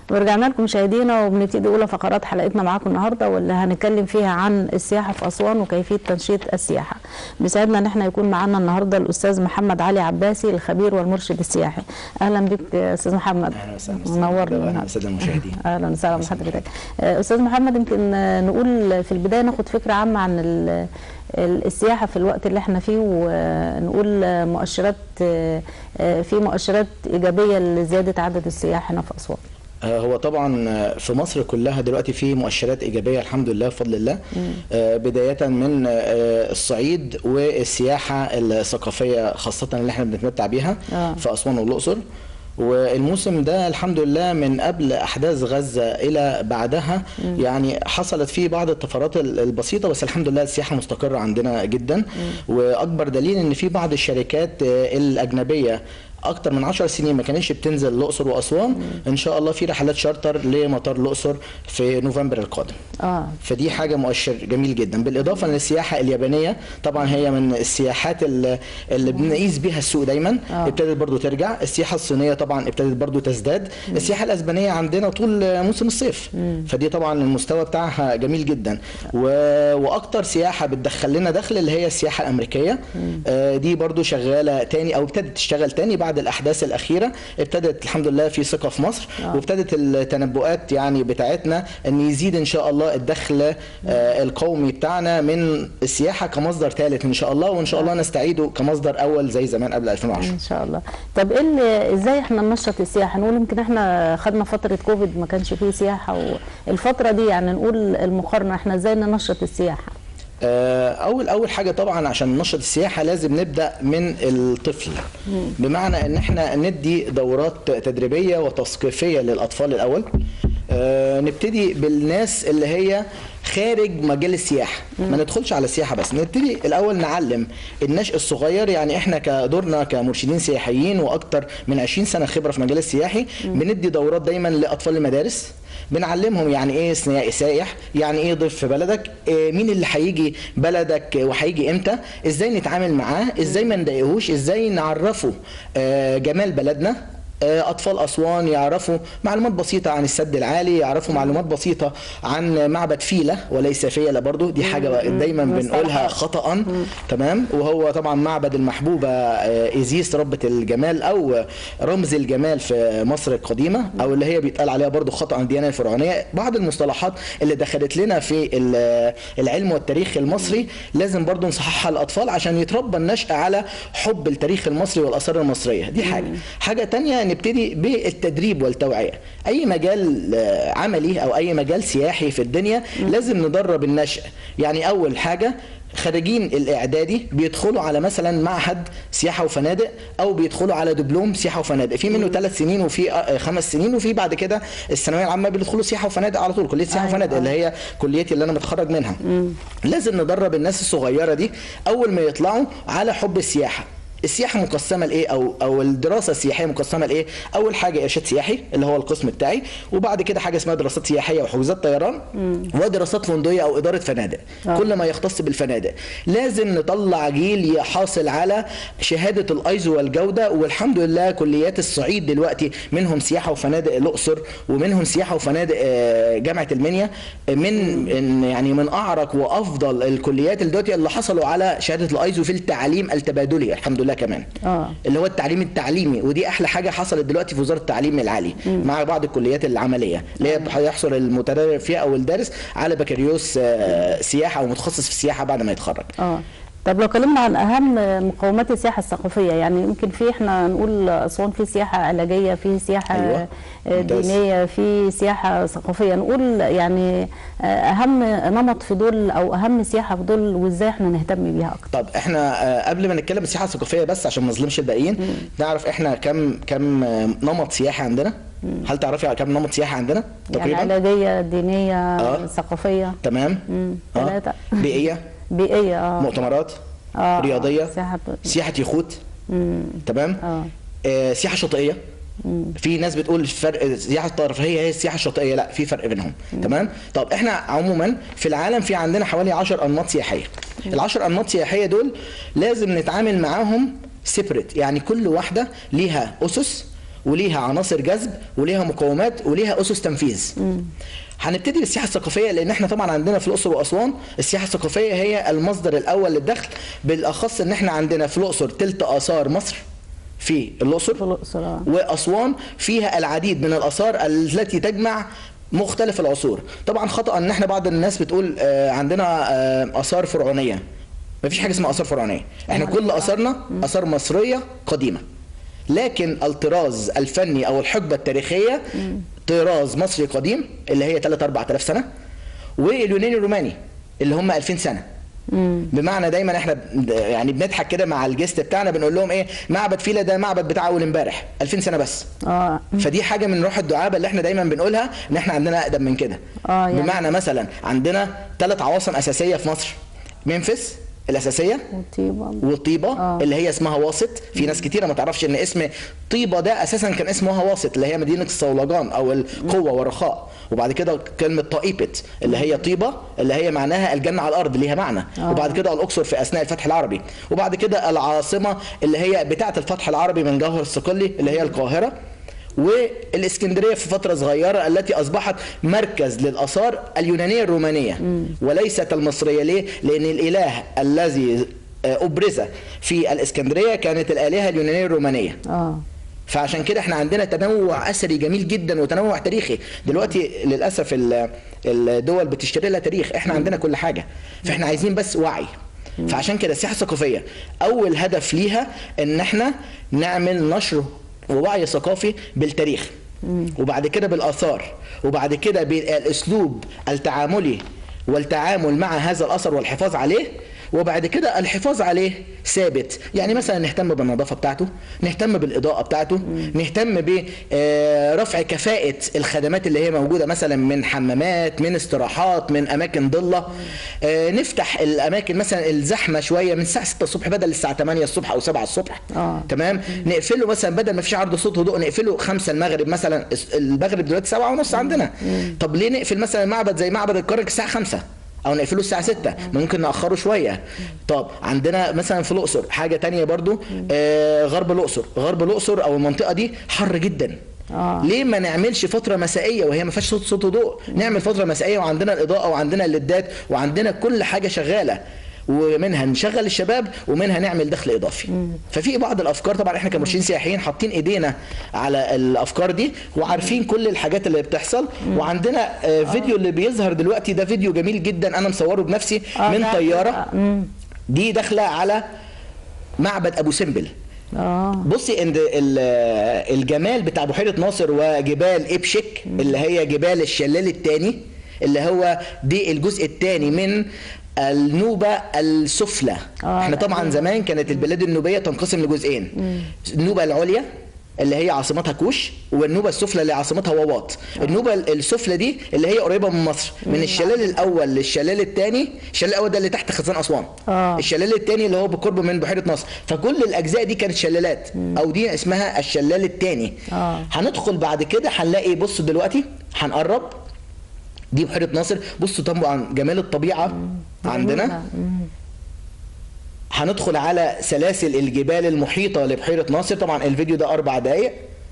ورجعنا لكم مشاهدينا وبنبتدي اولى فقرات حلقتنا معاكم النهارده واللي هنتكلم فيها عن السياحه في اسوان وكيفيه تنشيط السياحه. بيسعدنا ان احنا يكون معانا النهارده الاستاذ محمد علي عباسي الخبير والمرشد السياحي. اهلا بك يا استاذ محمد. اهلا وسهلا منورنا اهلا وسهلا المشاهدين اهلا وسهلا بحضرتك. آه، استاذ محمد يمكن آه، نقول في البدايه ناخد فكره عامه عن ال- ال- السياحه في الوقت اللي احنا فيه ونقول آه، مؤشرات آه، آه، في مؤشرات ايجابيه لزياده عدد السياح هنا في اسوان. آه، هو طبعا آه، في مصر كلها دلوقتي في مؤشرات ايجابيه الحمد لله بفضل الله آه، بدايه من آه، الصعيد والسياحه الثقافيه خاصه اللي احنا بنتمتع بيها آه. في اسوان والاقصر والموسم ده الحمد لله من قبل احداث غزه الى بعدها يعني حصلت فيه بعض الطفرات ال- البسيطه بس الحمد لله السياحه مستقره عندنا جدا واكبر دليل ان في بعض الشركات آه، الاجنبيه اكتر من 10 سنين ما كانتش بتنزل الاقصر واسوان ان شاء الله في رحلات شارتر لمطار الاقصر في نوفمبر القادم اه فدي حاجه مؤشر جميل جدا بالاضافه للسياحه اليابانيه طبعا هي من السياحات اللي, اللي بنقيس بيها السوق دايما آه. ابتدت برضو ترجع السياحه الصينيه طبعا ابتدت برضو تزداد السياحه الاسبانيه عندنا طول موسم الصيف فدي طبعا المستوى بتاعها جميل جدا و... واكتر سياحه بتدخل لنا دخل اللي هي السياحه الامريكيه آه دي برضو شغاله تاني او ابتدت تشتغل تاني بعد الاحداث الاخيره ابتدت الحمد لله في ثقه في مصر آه. وابتدت التنبؤات يعني بتاعتنا ان يزيد ان شاء الله الدخل آه، القومي بتاعنا من السياحه كمصدر ثالث ان شاء الله وان شاء الله نستعيده كمصدر اول زي زمان قبل 2010 ان شاء الله طب ايه اللي ازاي احنا ننشط السياحه نقول يمكن احنا خدنا فتره كوفيد ما كانش فيه سياحه والفتره دي يعني نقول المقارنه احنا ازاي ننشط السياحه آه، اول اول حاجه طبعا عشان ننشط السياحه لازم نبدا من الطفل بمعنى ان احنا ندي دورات تدريبيه وتثقيفيه للاطفال الاول آه، نبتدي بالناس اللي هي خارج مجال السياحه ما ندخلش على السياحه بس نبتدي الاول نعلم النشء الصغير يعني احنا كدورنا كمرشدين سياحيين واكتر من 20 سنه خبره في المجال السياحي بندي دورات دايما لاطفال المدارس بنعلمهم يعني ايه سنا- سايح يعني ايه ضيف في بلدك إيه مين اللي هيجي بلدك وهيجي امتى ازاي نتعامل معاه ازاي ما نضايقهوش ازاي نعرفه آه، جمال بلدنا آه، اطفال اسوان يعرفوا معلومات بسيطه عن السد العالي يعرفوا معلومات بسيطه عن معبد فيله وليس فيله برضو دي حاجه دايما بنقولها خطا تمام وهو طبعا معبد المحبوبه آه، ايزيس ربة الجمال او رمز الجمال في مصر القديمه او اللي هي بيتقال عليها برضو خطا الديانه الفرعونيه بعض المصطلحات اللي دخلت لنا في ال- العلم والتاريخ المصري لازم برضو نصححها للاطفال عشان يتربى النشأ على حب التاريخ المصري والاثار المصريه دي حاجه حاجه تانية نبتدي بالتدريب والتوعيه اي مجال آه، عملي او اي مجال سياحي في الدنيا لازم ندرب النشأ يعني اول حاجه خريجين الاعدادي بيدخلوا على مثلا معهد سياحه وفنادق او بيدخلوا على دبلوم سياحه وفنادق في منه ثلاث سنين وفي آه، خمس سنين وفي بعد كده الثانويه العامه بيدخلوا سياحه وفنادق على طول كليه سياحه أيوة. وفنادق اللي هي كليتي اللي انا متخرج منها لازم ندرب الناس الصغيره دي اول ما يطلعوا على حب السياحه السياحه مقسمه لايه او او الدراسه السياحيه مقسمه لايه اول حاجه ارشاد سياحي اللي هو القسم بتاعي وبعد كده حاجه اسمها دراسات سياحيه وحجوزات طيران ودراسات فندقيه او اداره فنادق آه. كل ما يختص بالفنادق لازم نطلع جيل يحاصل على شهاده الايزو والجوده والحمد لله كليات الصعيد دلوقتي منهم سياحه وفنادق الاقصر ومنهم سياحه وفنادق آه، جامعه المنيا من من- يعني من اعرق وافضل الكليات اللي دلوقتي اللي حصلوا على شهاده الايزو في التعليم التبادلي الحمد لله كمان اه اللي هو التعليم التعليمي ودي احلى حاجه حصلت دلوقتي في وزاره التعليم العالي مع بعض الكليات العمليه اللي هي هيحصل المتدرب فيها او الدارس على بكالوريوس آه، سياحه او متخصص في السياحه بعد ما يتخرج اه طب لو اتكلمنا عن اهم مقومات السياحه الثقافيه يعني يمكن في احنا نقول اسوان في سياحه علاجيه في سياحه أيوة. آه، ممتاز. دينيه في سياحه ثقافيه نقول يعني آه، اهم نمط في دول او اهم سياحه في دول وازاي احنا نهتم بيها اكتر طب احنا آه، قبل ما نتكلم السياحه الثقافيه بس عشان ما نظلمش الباقيين نعرف احنا كم كم آه، نمط سياحي عندنا هل تعرفي على كم نمط سياحي عندنا يعني علاجيه دينيه آه. ثقافيه تمام مم، آه. ثلاثة. بيئيه بيئيه اه مؤتمرات آه، رياضيه سياحه سياحه يخوت مم. تمام اه آه، سياحه شاطئيه في ناس بتقول فرق السياحه الترفيهيه هي السياحه الشاطئيه لا في فرق بينهم تمام طب احنا عموما في العالم في عندنا حوالي 10 انماط سياحيه ال10 انماط سياحيه دول لازم نتعامل معاهم سيبريت يعني كل واحده ليها اسس وليها عناصر جذب وليها مقومات وليها اسس تنفيذ هنبتدي بالسياحه الثقافيه لان احنا طبعا عندنا في الاقصر واسوان السياحه الثقافيه هي المصدر الاول للدخل بالاخص ان احنا عندنا في الاقصر تلت اثار مصر في الاقصر في الأقصر، آه. واسوان فيها العديد من الاثار التي تجمع مختلف العصور طبعا خطا ان احنا بعض الناس بتقول آه، عندنا آه، اثار فرعونيه مفيش حاجه اسمها اثار فرعونيه احنا كل اثارنا اثار مصريه قديمه لكن الطراز الفني او الحقبه التاريخيه طراز مصري قديم اللي هي 3 4000 سنه واليوناني الروماني اللي هم 2000 سنه بمعنى دايما احنا ب- يعني بنضحك كده مع الجست بتاعنا بنقول لهم ايه معبد فيلا ده معبد بتاع اول امبارح 2000 سنه بس اه فدي حاجه من روح الدعابه اللي احنا دايما بنقولها ان احنا عندنا اقدم من كده آه، يعني- بمعنى مثلا عندنا ثلاث عواصم اساسيه في مصر منفس الاساسيه وطيبة وطيبه آه. اللي هي اسمها واسط في ناس كتيره ما تعرفش ان اسم طيبه ده اساسا كان اسمها واسط اللي هي مدينه الصولجان او القوه والرخاء وبعد كده كلمه طائبت اللي هي طيبه اللي هي معناها الجنه على الارض ليها معنى آه. وبعد كده الاقصر في اثناء الفتح العربي وبعد كده العاصمه اللي هي بتاعه الفتح العربي من جوهر الصقلي اللي هي القاهره والاسكندريه في فتره صغيره التي اصبحت مركز للاثار اليونانيه الرومانيه وليست المصريه ليه؟ لان الاله الذي آه، ابرز في الاسكندريه كانت الالهه اليونانيه الرومانيه اه فعشان كده احنا عندنا تنوع اثري جميل جدا وتنوع تاريخي دلوقتي للاسف ال- الدول بتشتري لها تاريخ احنا عندنا كل حاجه فاحنا عايزين بس وعي فعشان كده السياحه الثقافيه اول هدف ليها ان احنا نعمل نشر ووعي ثقافي بالتاريخ وبعد كده بالاثار وبعد كده بالاسلوب التعاملي والتعامل مع هذا الاثر والحفاظ عليه وبعد كده الحفاظ عليه ثابت يعني مثلا نهتم بالنظافه بتاعته نهتم بالاضاءه بتاعته نهتم برفع كفاءه الخدمات اللي هي موجوده مثلا من حمامات من استراحات من اماكن ضله آه، نفتح الاماكن مثلا الزحمه شويه من الساعه 6 الصبح بدل الساعه 8 الصبح او 7 الصبح آه. تمام نقفله مثلا بدل ما فيش عرض صوت وضوء نقفله 5 المغرب مثلا المغرب دلوقتي 7 ونص عندنا طب ليه نقفل مثلا معبد زي معبد الكرنك الساعه 5 او نقفله الساعه 6 ممكن ناخره شويه طب عندنا مثلا في الاقصر حاجه تانية برضو آه غرب الاقصر غرب الاقصر او المنطقه دي حر جدا آه. ليه ما نعملش فتره مسائيه وهي ما فيهاش صوت صوت وضوء نعمل فتره مسائيه وعندنا الاضاءه وعندنا الليدات وعندنا كل حاجه شغاله ومنها نشغل الشباب ومنها نعمل دخل اضافي ففي بعض الافكار طبعا احنا كمرشدين سياحيين حاطين ايدينا على الافكار دي وعارفين كل الحاجات اللي بتحصل وعندنا آه، فيديو اللي بيظهر دلوقتي ده فيديو جميل جدا انا مصوره بنفسي آه، من ده- طياره مم. دي داخله على معبد ابو سمبل اه بصي ان ال- الجمال بتاع بحيره ناصر وجبال ابشك اللي هي جبال الشلال الثاني اللي هو دي الجزء الثاني من النوبة السفلى آه، احنا طبعا أيوة. زمان كانت البلاد النوبية تنقسم لجزئين النوبة العليا اللي هي عاصمتها كوش والنوبة السفلى اللي عاصمتها واواط النوبة السفلى دي اللي هي قريبة من مصر من الشلال الأول للشلال الثاني الشلال الأول ده اللي تحت خزان أسوان آه. الشلال الثاني اللي هو بقرب من بحيره ناصر فكل الاجزاء دي كانت شلالات او دي اسمها الشلال الثاني آه. هندخل بعد كده هنلاقي بصوا دلوقتي هنقرب دي بحيره ناصر بصوا طبعا جمال الطبيعه عندنا جميلة. مم. هندخل على سلاسل الجبال المحيطه لبحيره ناصر طبعا الفيديو ده اربع دقائق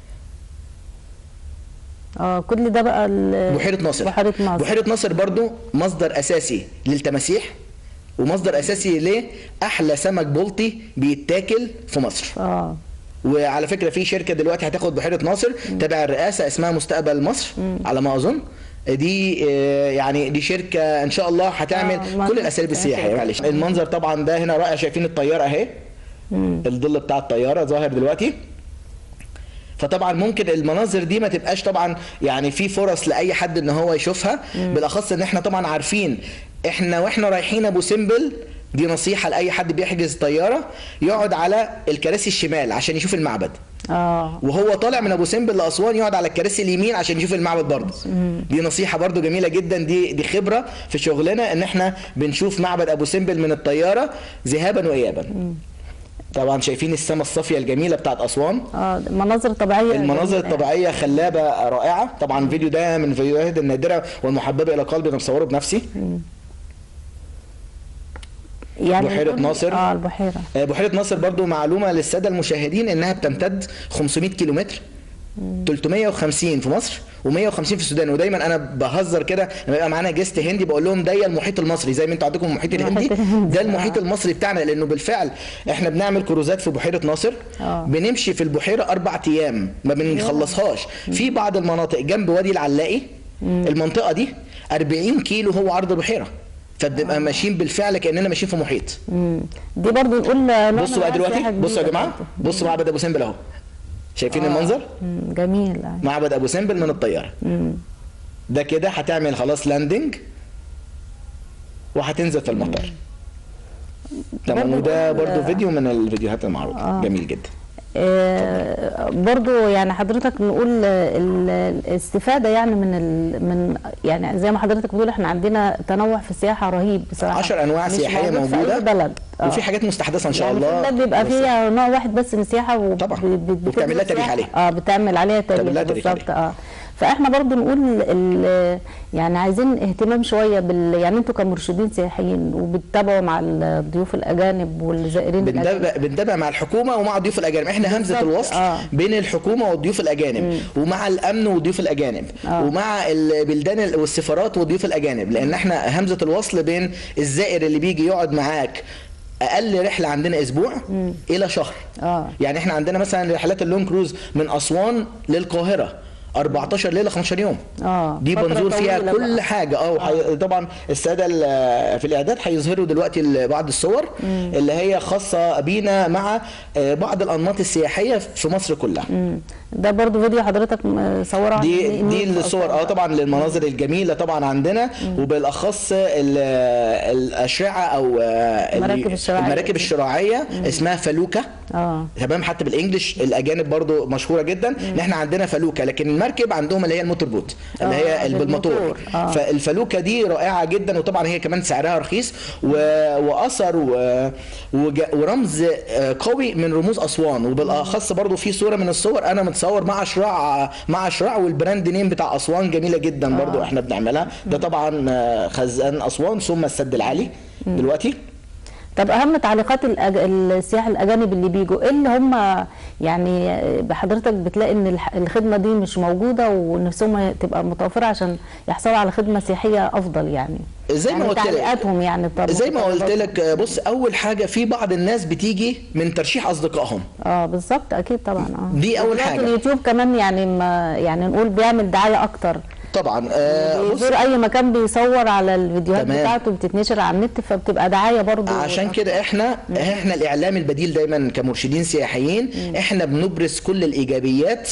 اه كل ده بقى ال- بحيره ناصر بحيرة ناصر بحيره ناصر برضو مصدر اساسي للتماسيح ومصدر اساسي لاحلى سمك بلطي بيتاكل في مصر اه وعلى فكره في شركه دلوقتي هتاخد بحيره ناصر تبع الرئاسه اسمها مستقبل مصر على ما اظن دي آه، يعني دي شركه ان شاء الله هتعمل آه، ما- كل الاساليب السياحيه معلش المنظر طبعا ده هنا رائع شايفين الطياره اهي الظل بتاع الطياره ظاهر دلوقتي فطبعا ممكن المناظر دي ما تبقاش طبعا يعني في فرص لاي حد ان هو يشوفها بالاخص ان احنا طبعا عارفين احنا واحنا رايحين ابو سمبل دي نصيحه لاي حد بيحجز طياره يقعد على الكراسي الشمال عشان يشوف المعبد اه وهو طالع من ابو سمبل لاسوان يقعد على الكراسي اليمين عشان يشوف المعبد برضه دي نصيحه برضه جميله جدا دي دي خبره في شغلنا ان احنا بنشوف معبد ابو سمبل من الطياره ذهابا وايابا طبعا شايفين السماء الصافيه الجميله بتاعت اسوان اه مناظر طبيعيه المناظر جميلة. الطبيعيه خلابه رائعه طبعا الفيديو ده من الفيديوهات النادره والمحببه الى قلبي انا مصوره بنفسي يعني بحيرة نقول- ناصر. اه البحيره آه، بحيره ناصر برضو معلومه للساده المشاهدين انها بتمتد 500 كيلومتر 350 في مصر و150 في السودان ودايما انا بهزر كده لما يبقى معانا جيست هندي بقول لهم ده المحيط المصري زي ما انتوا عندكم المحيط الهندي الهندي. ده المحيط المصري بتاعنا لانه بالفعل احنا بنعمل كروزات في بحيره ناصر آه. بنمشي في البحيره اربع ايام ما بنخلصهاش في بعض المناطق جنب وادي العلاقي المنطقه دي 40 كيلو هو عرض البحيره فبنبقى ماشيين بالفعل كاننا ماشيين في محيط مم. دي برضو نقول نوع من بصوا بقى أنواع السياحة دلوقتي بصوا يا جديدة جماعه برضو. بصوا معبد ابو سمبل اهو شايفين المنظر مم. جميل أيوة. معبد ابو سمبل من الطياره مم. ده كده هتعمل خلاص لاندنج وهتنزل في المطار تمام برضو وده نقول- برضو فيديو من الفيديوهات المعروضه آه. جميل جدا آه، برضو يعني حضرتك نقول ال- الاستفادة يعني من ال من يعني زي ما حضرتك بتقول احنا عندنا تنوع في السياحة رهيب بصراحة 10 أنواع مش سياحية موجود في موجودة. أي بلد آه. وفي حاجات مستحدثه ان شاء يعني الله في بلاد بيبقى بس- فيها نوع واحد بس من السياحة وب- طبعا. ب- ب- وبتعمل لها بتدرس تاريخ سياحة. عليها. اه بتعمل عليها تاريخ بتعمل لها تاريخ بالظبط اه فاحنا برضو نقول ال- يعني عايزين اهتمام شويه بال يعني انتوا كمرشدين سياحيين وبتتابعوا مع الضيوف الاجانب والزائرين الأجانب. بنتابع بنتابع مع الحكومه ومع الضيوف الاجانب احنا همزه بالظبط، الوصل آه. بين الحكومه والضيوف الاجانب ومع الامن والضيوف الاجانب آه. ومع البلدان ال- والسفارات والضيوف الاجانب لان احنا همزه الوصل بين الزائر اللي بيجي يقعد معاك اقل رحله عندنا اسبوع الى شهر اه يعني احنا عندنا مثلا رحلات اللونج كروز من اسوان للقاهره 14 ليله 15 يوم اه دي فترة بنزور فيها طويلة كل بقى. حاجه اه وحي... طبعا الساده ال- في الاعداد هيظهروا دلوقتي ال- بعض الصور اللي هي خاصه بينا مع آه، بعض الانماط السياحيه في مصر كلها مم. ده برضو فيديو حضرتك م- صوره عن دي النيل دي في الصور أسوان. اه طبعا للمناظر الجميله طبعا عندنا وبالاخص ال- الاشعه او آه، ال- المراكب الشراعية. المراكب الشراعيه اسمها فلوكه اه تمام حتى بالانجلش الاجانب برضو مشهوره جدا ان احنا عندنا فلوكه لكن المركب عندوم اللي هي الموتور بوت اللي هي آه، اللي بالموتور بالموتور. آه. فالفلوكه دي رائعه جدا وطبعا هي كمان سعرها رخيص و... واثر و... وج... ورمز آه، قوي من رموز اسوان وبالاخص برضو في صوره من الصور انا متصور مع شراع مع شراع والبراند نيم بتاع اسوان جميله جدا برضو احنا بنعملها ده طبعا آه، خزان اسوان ثم السد العالي دلوقتي طب اهم تعليقات الأج... السياح الاجانب اللي بيجوا ايه اللي هم يعني بحضرتك بتلاقي ان الح- الخدمه دي مش موجوده ونفسهم تبقى متوفره عشان يحصلوا على خدمه سياحيه افضل يعني زي ما يعني قلت لك تعليقاتهم يعني طب زي ما قلت متطلبات- لك آه، بص اول حاجه في بعض الناس بتيجي من ترشيح اصدقائهم اه بالظبط اكيد طبعا اه دي أول دلوقتي حاجة. اليوتيوب كمان يعني ما يعني نقول بيعمل دعايه اكتر طبعا آه، بص بيزور اي مكان بيصور على الفيديوهات تمام. بتاعته بتتنشر على النت فبتبقى دعايه برضو عشان كده احنا احنا الاعلام البديل دايما كمرشدين سياحيين احنا بنبرز كل الايجابيات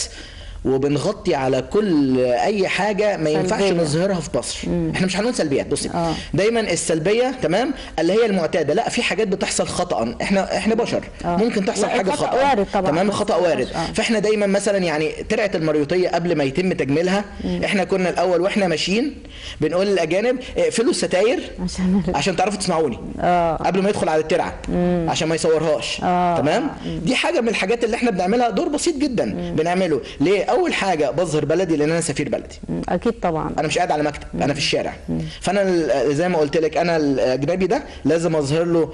وبنغطي على كل اي حاجه ما ينفعش سلبية. نظهرها في مصر احنا مش هنقول سلبيات بصي آه. دايما السلبيه تمام اللي هي المعتاده لا في حاجات بتحصل خطا احنا احنا بشر آه. ممكن تحصل لا، حاجه الخطأ خطا وارد طبعا، تمام بس خطا ما وارد ينفعش، آه. فاحنا دايما مثلا يعني ترعه المريوطيه قبل ما يتم تجميلها احنا كنا الاول واحنا ماشيين بنقول للاجانب اقفلوا الستاير عشان عشان تعرفوا تسمعوني اه قبل ما يدخل على الترعه عشان ما يصورهاش آه. تمام دي حاجه من الحاجات اللي احنا بنعملها دور بسيط جدا بنعمله ليه اول حاجه بظهر بلدي لان انا سفير بلدي مم، اكيد طبعا انا مش قاعد على مكتب انا في الشارع فانا ال- زي ما قلت لك انا الاجنبي ده لازم اظهر له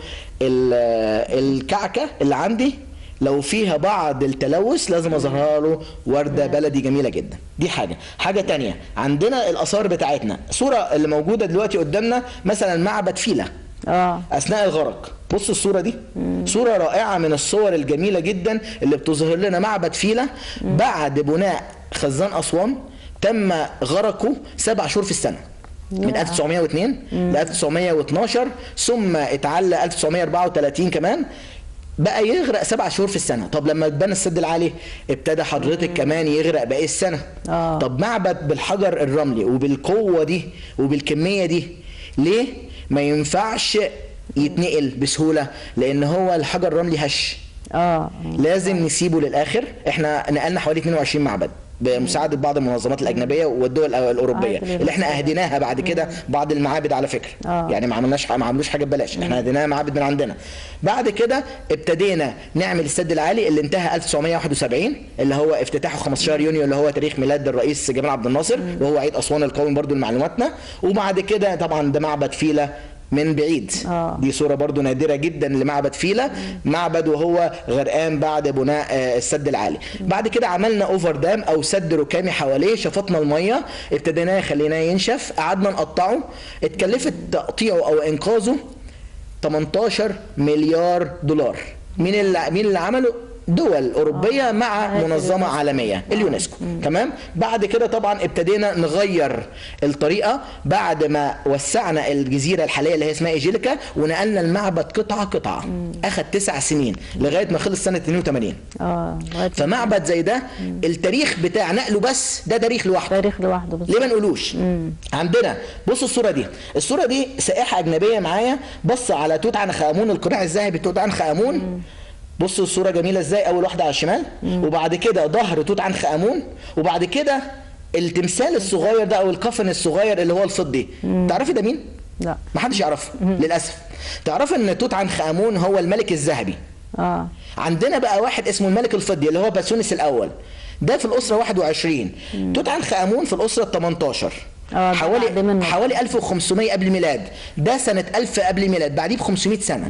ال- الكعكه اللي عندي لو فيها بعض التلوث لازم اظهرها له ورده بلدي جميله جدا دي حاجه حاجه تانية عندنا الاثار بتاعتنا صوره اللي موجوده دلوقتي قدامنا مثلا معبد فيله اه اثناء الغرق بص الصوره دي صوره رائعه من الصور الجميله جدا اللي بتظهر لنا معبد فيله بعد بناء خزان اسوان تم غرقه سبع شهور في السنه من يا. 1902 ل 1912 ثم اتعلى 1934 كمان بقى يغرق سبع شهور في السنه طب لما اتبنى السد العالي ابتدى حضرتك كمان يغرق باقي السنه آه. طب معبد بالحجر الرملي وبالقوه دي وبالكميه دي ليه ما ينفعش يتنقل بسهوله لان هو الحجر الرملي هش اه لازم نسيبه للاخر احنا نقلنا حوالي 22 معبد بمساعده بعض المنظمات الاجنبيه والدول الاوروبيه آه، اللي احنا اهديناها بعد كده بعض المعابد على فكره آه. يعني ما عملناش ما عملوش حاجه ببلاش احنا اهديناها معابد من عندنا بعد كده ابتدينا نعمل السد العالي اللي انتهى 1971 اللي هو افتتاحه 15 يونيو اللي هو تاريخ ميلاد الرئيس جمال عبد الناصر وهو عيد اسوان القومي برضو لمعلوماتنا وبعد كده طبعا ده معبد فيله من بعيد آه. دي صوره برضو نادره جدا لمعبد فيلا معبد وهو غرقان بعد بناء آه، السد العالي بعد كده عملنا اوفر دام او سد ركامي حواليه شفطنا الميه ابتديناه خليناه ينشف قعدنا نقطعه اتكلفت تقطيعه او انقاذه 18 مليار دولار مين اللي مين اللي عمله دول اوروبيه مع هيئة منظمه عالميه اليونسكو تمام بعد كده طبعا ابتدينا نغير الطريقه بعد ما وسعنا الجزيره الحاليه اللي هي اسمها ايجيليكا ونقلنا المعبد قطعه قطعه اخذ تسع سنين لغايه ما خلص سنه 82 اه لغاية فمعبد زي ده التاريخ بتاع نقله بس ده تاريخ لوحده تاريخ لوحده بس ليه ما نقولوش عندنا بص الصوره دي الصوره دي سائحه اجنبيه معايا بص على توت عنخ امون القناع الذهبي توت عنخ امون بصوا الصوره جميله ازاي اول واحده على الشمال وبعد كده ظهر توت عنخ امون وبعد كده التمثال الصغير ده او الكفن الصغير اللي هو الفضي تعرفي ده مين لا ما حدش يعرفه للاسف تعرفي ان توت عنخ امون هو الملك الذهبي اه عندنا بقى واحد اسمه الملك الفضي اللي هو باسونس الاول ده في الاسره 21 توت عنخ امون في الاسره 18 آه، ده بعد حوالي منه. حوالي 1500 قبل الميلاد ده سنه 1000 قبل الميلاد بعديه ب 500 سنه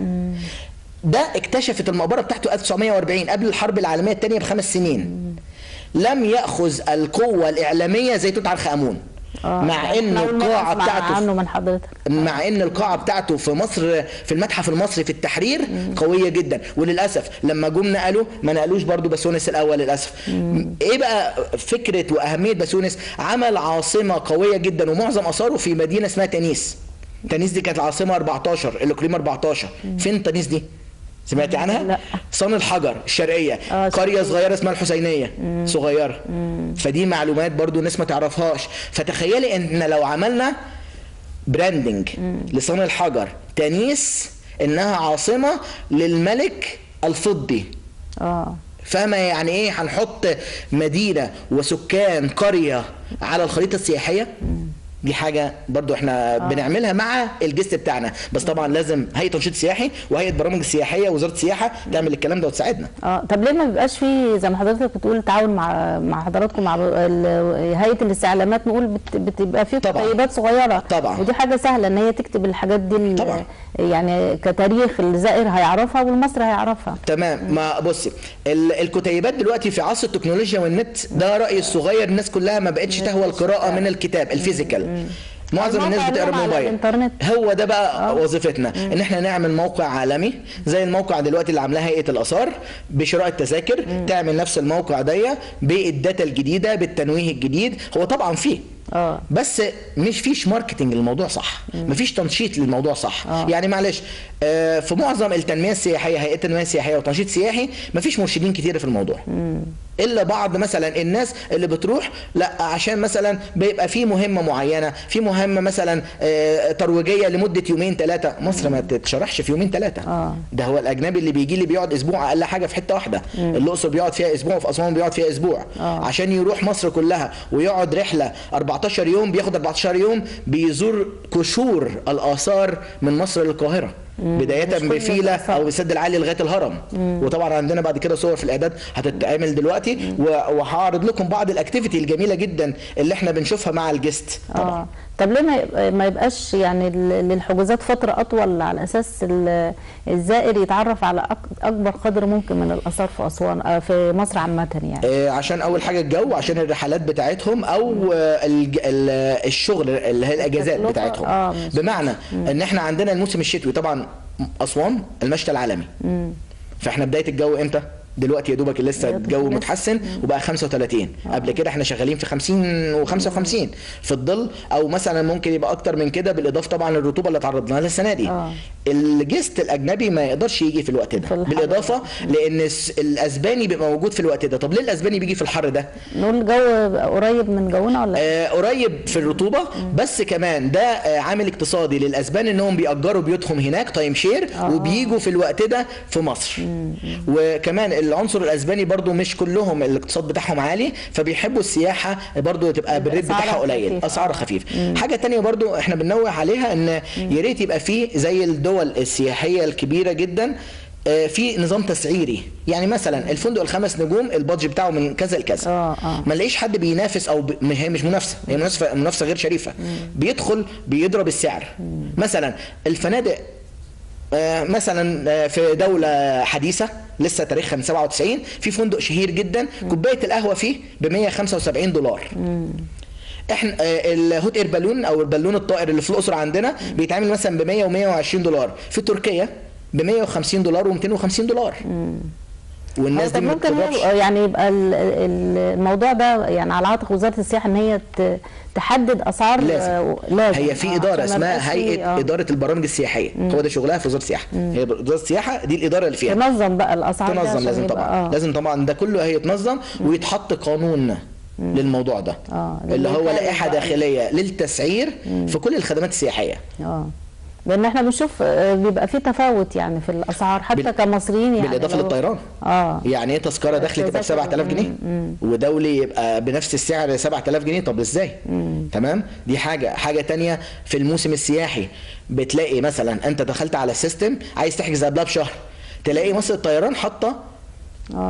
ده اكتشفت المقبره بتاعته 1940 قبل الحرب العالميه الثانيه بخمس سنين لم ياخذ القوه الاعلاميه زي توت عنخ امون اه مع ان إحنا أول مرة القاعه أسمع بتاعته عنه من حضرتك مع ان القاعه بتاعته في مصر في المتحف المصري في التحرير قويه جدا وللاسف لما جم نقلوا ما نقلوش برضو باسونس الاول للاسف ايه بقى فكره واهميه باسونس عمل عاصمه قويه جدا ومعظم اثاره في مدينه اسمها تانيس تانيس دي كانت العاصمه 14 الاقليم 14 فين تانيس دي سمعتي عنها؟ لا. صن الحجر الشرقيه آه، قريه شرقية. صغيره اسمها الحسينيه صغيره فدي معلومات برضو الناس ما تعرفهاش فتخيلي ان لو عملنا براندنج لصن الحجر تانيس انها عاصمه للملك الفضي اه فاهمه يعني ايه هنحط مدينه وسكان قريه على الخريطه السياحيه دي حاجه برضو احنا آه. بنعملها مع الجست بتاعنا بس طبعا لازم هيئه تنشيط سياحي وهيئه برامج السياحيه ووزاره السياحه تعمل الكلام ده وتساعدنا اه طب ليه ما بيبقاش في زي ما حضرتك بتقول تعاون مع مع حضراتكم مع ال- هيئه الاستعلامات نقول بت- بتبقى في طبعاً. كتيبات صغيره طبعاً. ودي حاجه سهله ان هي تكتب الحاجات دي ال- طبعاً. يعني كتاريخ الزائر هيعرفها والمصري هيعرفها تمام ما بصي ال- الكتيبات دلوقتي في عصر التكنولوجيا والنت ده رايي الصغير الناس كلها ما بقتش تهوى القراءه من الكتاب الفيزيكال معظم الناس الموقع بتقرا اليوم على موبايل الإنترنت. هو ده بقى وظيفتنا ان احنا نعمل موقع عالمي زي الموقع دلوقتي اللي عاملاه هيئه الاثار بشراء التذاكر تعمل نفس الموقع ده بالداتا الجديده بالتنويه الجديد هو طبعا فيه اه بس مش فيش ماركتنج للموضوع صح مفيش تنشيط للموضوع صح آه. يعني معلش آه، في معظم التنميه السياحيه هيئه التنميه السياحيه وتنشيط سياحي مفيش مرشدين كتير في الموضوع الا بعض مثلا الناس اللي بتروح لا عشان مثلا بيبقى في مهمه معينه في مهمه مثلا آه، ترويجيه لمده يومين ثلاثه مصر ما تتشرحش في يومين ثلاثه آه. ده هو الاجنبي اللي بيجي لي بيقعد اسبوع اقل حاجه في حته واحده الاقصر بيقعد فيها اسبوع وفي اسوان بيقعد فيها اسبوع آه. عشان يروح مصر كلها ويقعد رحله 14 يوم بياخد 14 يوم بيزور قشور الاثار من مصر للقاهره بدايه مش كل بفيله الآثار. او بالسد العالي لغايه الهرم وطبعا عندنا بعد كده صور في الاعداد هتتعمل دلوقتي و- وهعرض لكم بعض الاكتيفيتي الجميله جدا اللي احنا بنشوفها مع الجست طبعا اه طب ليه ما يبقى- ما يبقاش يعني ال- للحجوزات فتره اطول على اساس ال- الزائر يتعرف على أك- اكبر قدر ممكن من الاثار في اسوان آه، في مصر عامه يعني آه، عشان اول حاجه الجو عشان الرحلات بتاعتهم او آه، الج- ال- الشغل اللي هي الاجازات التكلفة، بتاعتهم آه، مظبوط. بمعنى ان احنا عندنا الموسم الشتوي طبعا اسوان المشتى العالمي فاحنا بدايه الجو امتى دلوقتي يا دوبك لسه يا دوبك الجو لسه. متحسن وبقى 35 قبل كده احنا شغالين في 50 و55 في الظل او مثلا ممكن يبقى اكتر من كده بالاضافه طبعا للرطوبه اللي تعرضنا لها السنه دي آه. الجست الاجنبي ما يقدرش يجي في الوقت ده في الحر بالاضافه لان الس- الاسباني بيبقى موجود في الوقت ده طب ليه الاسباني بيجي في الحر ده نقول الجو بقى قريب من جونا ولا آه قريب في الرطوبه بس كمان ده آه عامل اقتصادي للاسبان انهم بيأجروا بيوتهم هناك تايم شير آه. وبيجوا في الوقت ده في مصر وكمان العنصر الاسباني برضو مش كلهم الاقتصاد بتاعهم عالي فبيحبوا السياحه برضو تبقى بالريت أسعارها بتاعها قليل خفيفة. اسعار خفيف حاجه تانية برضو احنا بننوه عليها ان يا ريت يبقى فيه زي الدول السياحيه الكبيره جدا آه، في نظام تسعيري يعني مثلا الفندق الخمس نجوم البادج بتاعه من كذا لكذا آه، آه. ما نلاقيش حد بينافس او ب... ما هي مش منافسه هي منافسه منافسه غير شريفه بيدخل بيضرب السعر مثلا الفنادق آه، مثلا آه، في دولة حديثة لسه تاريخها من 97 في فندق شهير جدا كوباية القهوة فيه ب 175 دولار احنا آه، الهوت اير بالون او البالون الطائر اللي في الاقصر عندنا بيتعمل مثلا ب 100 و 120 دولار في تركيا ب 150 دولار و 250 دولار والناس طب دي ما ممكن بتضربش هي- يعني يبقى ال- ال- الموضوع ده يعني على عاتق وزاره السياحه ان هي ت- تحدد اسعار لازم. آه، لازم هي في آه، اداره عشان ما يبقاش اسمها في- هيئه آه. اداره البرامج السياحيه هو ده شغلها في وزاره السياحه هي وزاره السياحه دي الاداره اللي فيها تنظم بقى الاسعار دي تنظم عشان لازم يبقى- طبعا آه. لازم طبعا ده كله هيتنظم ويتحط قانون للموضوع ده آه، اللي هو للمكان لائحه بقى. داخليه للتسعير في كل الخدمات السياحيه اه لان احنا بنشوف آه، بيبقى في تفاوت يعني في الاسعار حتى بال- كمصريين يعني بالاضافه لو- للطيران اه يعني ايه تذكره داخل تبقى ب تذاكر. 7000 جنيه ودولي يبقى بنفس السعر 7000 جنيه طب ازاي تمام دي حاجه حاجه تانية في الموسم السياحي بتلاقي مثلا انت دخلت على السيستم عايز تحجز قبلها بشهر تلاقي مصر الطيران حاطه آه.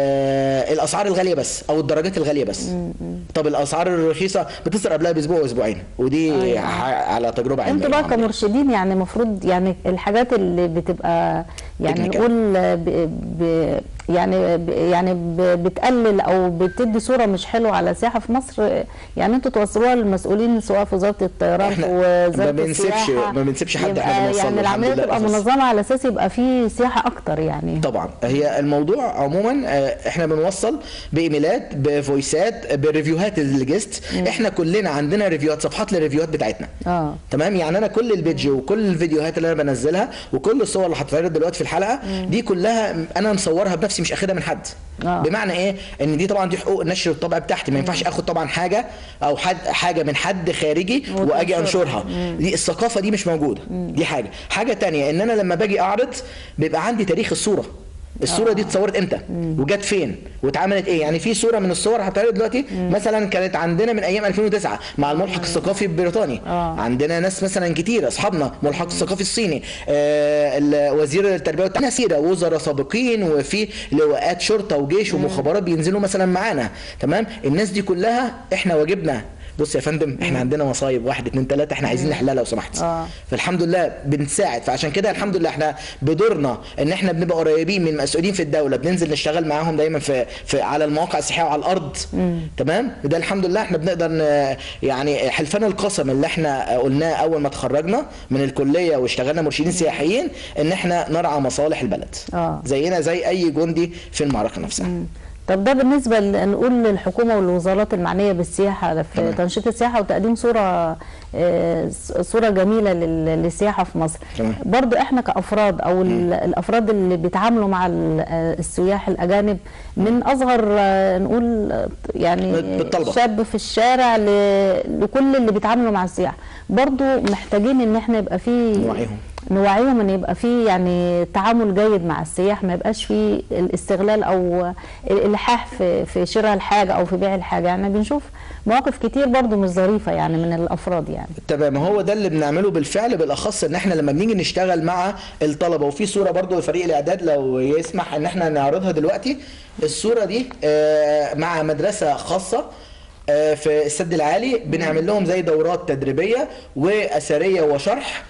ال- الاسعار الغاليه بس او الدرجات الغاليه بس طب الاسعار الرخيصه بتصير قبلها باسبوع واسبوعين ودي أيوة. ح- على تجربه علميه انتوا بقى وعملية. كمرشدين يعني المفروض يعني الحاجات اللي بتبقى يعني تكنيكال. نقول ب ب يعني ب يعني ب بتقلل او بتدي صوره مش حلوه على السياحه في مصر يعني انتوا توصلوها للمسؤولين سواء في وزاره الطيران إحنا ووزاره ما بنسيبش- السياحه ما بنسيبش حد يبقى إحنا بنوصل له يعني الحمد العمليه لله تبقى الأساس. منظمه على اساس يبقى في سياحه اكتر يعني طبعا هي الموضوع عموما آه، احنا بنوصل بايميلات بفويسات بريفيوهات الجست احنا كلنا عندنا ريفيوهات صفحات للريفيوهات بتاعتنا اه تمام يعني انا كل البيدج وكل الفيديوهات اللي انا بنزلها وكل الصور اللي هتتعرض دلوقتي في الحلقه دي كلها انا مصورها بنفسي مش اخدها من حد آه. بمعنى ايه ان دي طبعا دي حقوق نشر الطبع بتاعتي ما ينفعش اخد طبعا حاجه او حد حاجه من حد خارجي واجي انشرها دي الثقافه دي مش موجوده دي حاجه حاجه تانية ان انا لما باجي اعرض بيبقى عندي تاريخ الصوره الصوره دي اتصورت امتى وجت فين واتعملت ايه يعني في صوره من الصور هتعرض دلوقتي مثلا كانت عندنا من ايام 2009 مع الملحق الثقافي البريطاني آه. عندنا ناس مثلا كتير اصحابنا ملحق الثقافي الصيني آه ال- وزير التربيه والتعليم سيره وزراء سابقين وفي لواءات شرطه وجيش ومخابرات بينزلوا مثلا معانا تمام الناس دي كلها احنا واجبنا بص يا فندم احنا عندنا مصايب واحد اتنين تلاته احنا عايزين نحلها لو سمحت آه. فالحمد لله بنساعد فعشان كده الحمد لله احنا بدورنا ان احنا بنبقى قريبين من المسؤولين في الدوله بننزل نشتغل معاهم دايما في, في على المواقع السياحيه وعلى الارض تمام ده الحمد لله احنا بنقدر ن- يعني حلفان القسم اللي احنا قلناه اول ما اتخرجنا من الكليه واشتغلنا مرشدين سياحيين ان احنا نرعى مصالح البلد آه. زينا زي اي جندي في المعركه نفسها طب ده بالنسبه ل- نقول للحكومه والوزارات المعنيه بالسياحه في تمام. تنشيط السياحه وتقديم صوره آه، صوره جميله لل- للسياحه في مصر تمام. برضو احنا كافراد او ال- الافراد اللي بيتعاملوا مع ال- آه، السياح الاجانب من اصغر آه، نقول آه، يعني بالطلبة. شاب في الشارع ل- لكل اللي بيتعاملوا مع السياح برضو محتاجين ان احنا يبقى في نوعيهم. نوعيهم ان يبقى في يعني تعامل جيد مع السياح ما يبقاش في الاستغلال او الالحاح في في شراء الحاجه او في بيع الحاجه يعني بنشوف مواقف كتير برضو مش ظريفه يعني من الافراد يعني تمام هو ده اللي بنعمله بالفعل بالاخص ان احنا لما بنيجي نشتغل مع الطلبه وفي صوره برضو لفريق الاعداد لو يسمح ان احنا نعرضها دلوقتي الصوره دي آه، مع مدرسه خاصه آه، في السد العالي بنعمل لهم زي دورات تدريبيه واثريه وشرح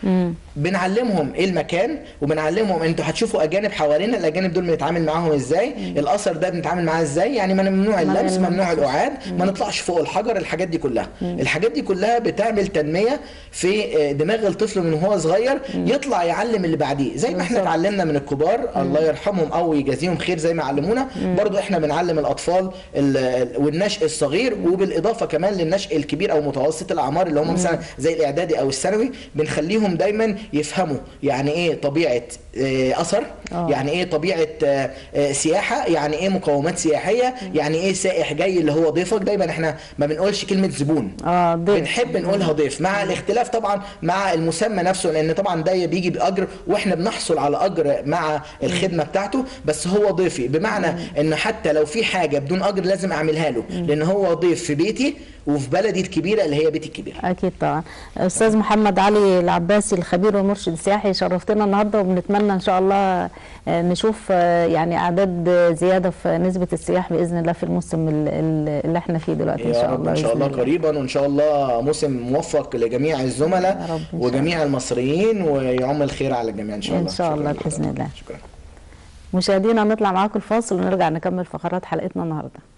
بنعلمهم ايه المكان وبنعلمهم انتوا هتشوفوا اجانب حوالينا الاجانب دول بنتعامل معاهم ازاي الاثر ده بنتعامل معاه ازاي يعني ممنوع اللمس ممنوع ممنوع اللمس. القعاد ما نطلعش فوق الحجر الحاجات دي كلها الحاجات دي كلها بتعمل تنميه في آه، دماغ الطفل من وهو صغير يطلع يعلم اللي بعديه زي ما احنا بالظبط. اتعلمنا من الكبار الله يرحمهم او يجازيهم خير زي ما علمونا برضو احنا بنعلم الاطفال ال- ال- والنشء الصغير وبالاضافه كمان للنشء الكبير او متوسط الاعمار اللي هم مثلا زي الاعدادي او الثانوي بنخليهم دايما يفهموا يعني ايه طبيعه آه، اثر آه. يعني ايه طبيعه آه، آه، سياحه يعني ايه مقومات سياحيه يعني ايه سائح جاي اللي هو ضيفك دايما احنا ما بنقولش كلمه زبون اه ضيف بنحب نقولها ضيف مع الاختلاف طبعا مع المسمى نفسه لان طبعا ده بيجي باجر واحنا بنحصل على اجر مع الخدمه بتاعته بس هو ضيفي بمعنى ان حتى لو في حاجه بدون اجر لازم اعملها له لان هو ضيف في بيتي وفي بلدي الكبيره اللي هي بيتي الكبير اكيد طبعا استاذ محمد علي العباسي الخبير والمرشد السياحي شرفتنا النهارده وبنتمنى ان شاء الله آه، نشوف آه، يعني اعداد زياده في نسبه السياح باذن الله في الموسم ال- ال- اللي احنا فيه دلوقتي ان يا شاء رب الله ان شاء بإذن الله قريبا وان شاء الله موسم موفق لجميع يا الزملاء رب إن شاء وجميع المصريين ويعم الخير على الجميع ان شاء إن الله شاء الله شكراً بإذن لحضرتك. الله. شكرا مشاهدينا نطلع معاكم الفاصل ونرجع نكمل فقرات حلقتنا النهارده